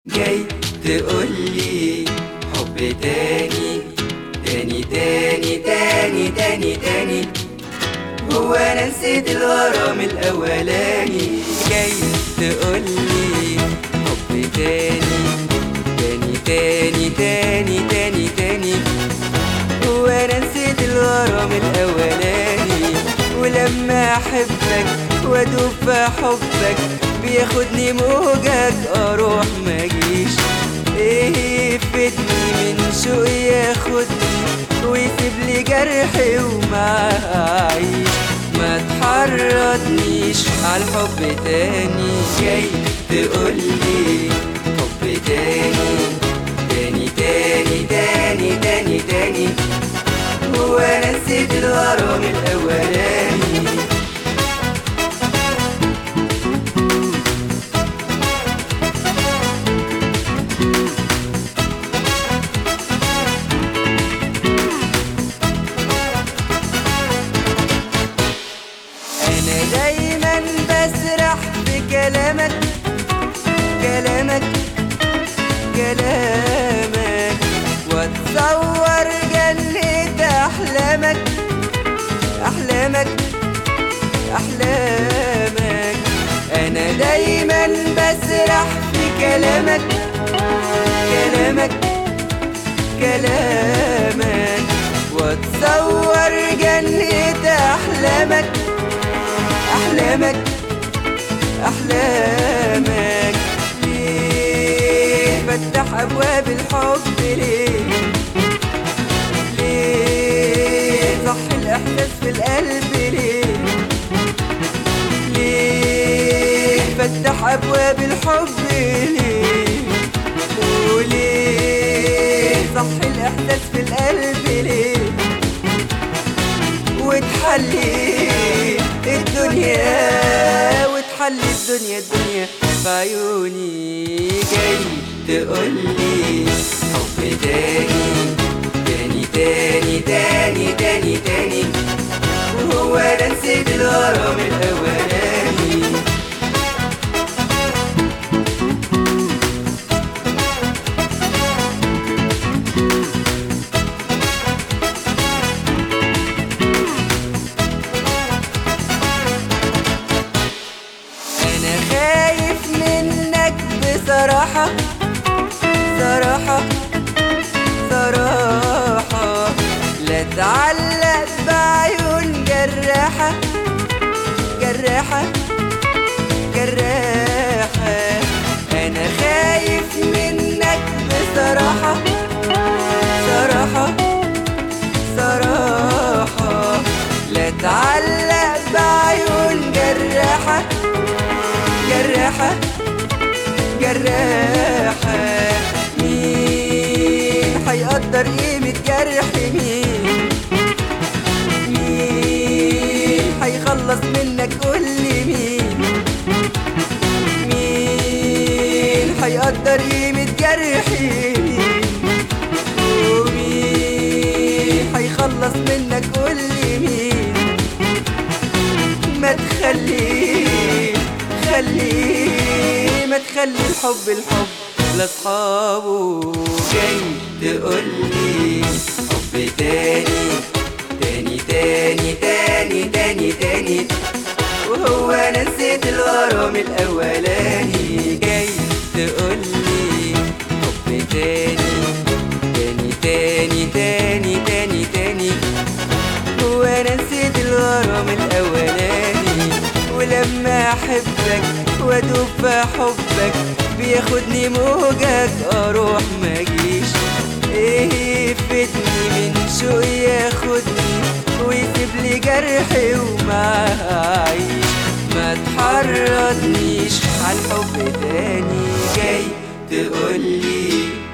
جاي تقولي حب تاني تاني تاني تاني تاني تاني هو انا نسيت الغرام الاولاني جاي تقولي حب تاني تاني تاني تاني تاني تاني هو انا نسيت الغرام الاولاني ولما احبك وادوب في حبك بياخدني موجك اروح ماجيش ايه يفيدني من شوق ياخدني ويسيب لي جرحي ومعاه اعيش ما تحرضنيش على الحب تاني جاي تقولي حب تاني تاني تاني تاني تاني تاني هو انا نسيت الغرام الاولاني انا دايما بسرح بكلامك كلامك كلامك واتصور جنة احلامك احلامك احلامك انا دايما بسرح بكلامك كلامك كلامك واتصور جنة احلامك احلامك احلامك ليه فتح ابواب الحب ليه ليه صح الاحساس في القلب ليه ليه فتح ابواب الحب ليه وليه صح الاحساس في القلب ليه وتحلي الدنيا وتحلي الدنيا الدنيا في عيوني جاي تقولي حب تاني تاني تاني تاني تاني تاني وهو انا نسيت الغرام الاولاني انا خايف منك بصراحة صراحة صراحة لا تعلق بعيون جراحة جراحة جراحة انا خايف منك بصراحة صراحة صراحة لا تعلق بعيون جراحة جراحة جراحة مين هيقدر قيمة جرح مين مين هيخلص منك قولي مين مين هيقدر قيمة جرحي مين ومين هيخلص منك قولي مين ما تخلي خلي ما تخلي الحب الحب لاصحابه جاي تقولي حب تاني تاني تاني تاني تاني تاني وهو انا نسيت الغرام الاولاني جاي تقولي حب تاني تاني تاني تاني تاني تاني هو انا نسيت الغرام الاولاني ولما احبك وادوب في حبك بياخدني موجك اروح ماجيش ايه يفيدني من شوق ياخدني ويسيب لي جرحي ومعاه اعيش ما تحرضنيش على الحب تاني جاي تقولي